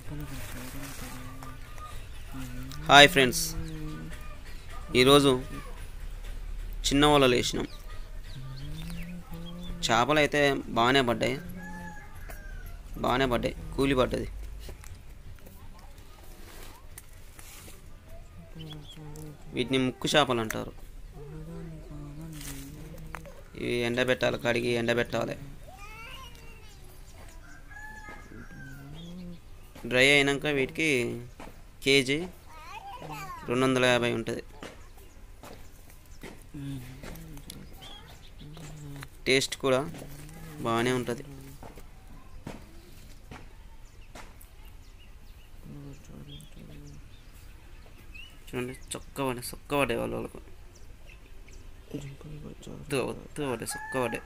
hi friends ఈరోజు చిన్న వలలు వేసినాం చేపలు అయితే బాగానే పడ్డాయి బాగానే పడ్డాయి కూలి పడ్డది వీటిని ముక్కు చేపలు అంటారు ఇవి ఎండబెట్టాలి కడిగి ఎండబెట్టాలి డ్రై అయినాక వీటికి కేజీ రెండు వందల యాభై ఉంటుంది టేస్ట్ కూడా బాగానే ఉంటుంది చూడండి చొక్క పడే సొక్క పడే వాళ్ళ వాళ్ళకు ఒత్తుగా ఒత్తుగా పడే సొక్క పడే